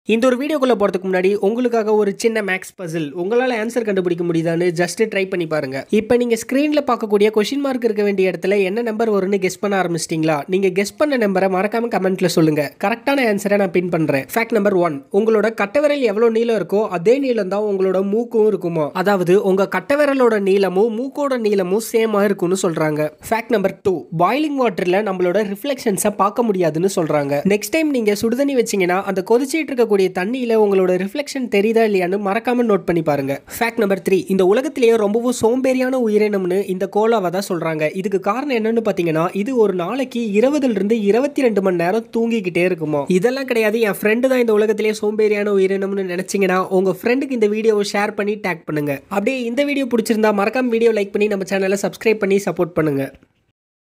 இந்த ஒரு வீடியோக்குள்ள போறதுக்கு முன்னாடி உங்களுக்காக ஒரு சின்ன மேக்ஸ் பசில் உங்களால ஆன்சர் கண்டுபிடிக்க முடியுதான்னு ஜஸ்ட் ட்ரை பண்ணி பாருங்க இப்போ நீங்க ஸ்கிரீன்ல பார்க்கக்கூடிய கொஷின் மார்க் இருக்க வேண்டிய இடத்துல என்ன நம்பர் வரும்னு கெஸ் பண்ண ஆரம்பிச்சிட்டீங்களா நீங்க கெஸ் பண்ண நம்பரை மறக்காம கமெண்ட்ல சொல்லுங்க கரெக்டான ஆன்சரை நான் பின் பண்றேன் ஃபேக்ட் நம்பர் ஒன் உங்களோட கட்டவிரல் எவ்வளவு நீளம் இருக்கோ அதே நீளம் தான் உங்களோட மூக்கும் இருக்குமா அதாவது உங்க கட்டவிரலோட நீளமும் மூக்கோட நீளமும் சேமா இருக்கும்னு சொல்றாங்க ஃபேக்ட் நம்பர் டூ பாயிலிங் வாட்டர்ல நம்மளோட ரிஃப்ளெக்ஷன்ஸை பார்க்க முடியாதுன்னு சொல்றாங்க நெக்ஸ்ட் டைம் நீங்க சுடுதண்ணி வச்சீங்கன்னா அந்த கொதிச்சிட்டு இருக்கக்கூடிய தண்ணியில உங்களோட ரிஃப்ளெக்ஷன் தெரியுதா இல்லையான்னு மறக்காம நோட் பண்ணி பாருங்க ஃபேக்ட் நம்பர் த்ரீ இந்த உலகத்திலேயே ரொம்பவும் சோம்பேறியான உயிரினம்னு இந்த கோலாவை தான் சொல்றாங்க இதுக்கு காரணம் என்னன்னு பாத்தீங்கன்னா இது ஒரு நாளைக்கு இருபதுல இருந்து இருபத்தி ரெண்டு மணி நேரம் தூங்கிக்கிட்டே இருக்குமா இதெல்லாம் கிடையாது என் ஃப்ரெண்டு தான் இந்த உலகத்திலேயே சோம்பேறியான உயிரினம்னு நினைச்சீங்கன்னா உங்க ஃப்ரெண்டுக்கு இந்த வீடியோவை ஷேர் பண்ணி டேக் பண்ணுங்க அப்படியே இந்த வீடியோ பிடிச்சிருந்தா மறக்காம வீடியோ லைக் பண்ணி நம்ம சேனலை சப்ஸ்கிரைப் பண்ணி சப்போர்ட் பண்ணுங்க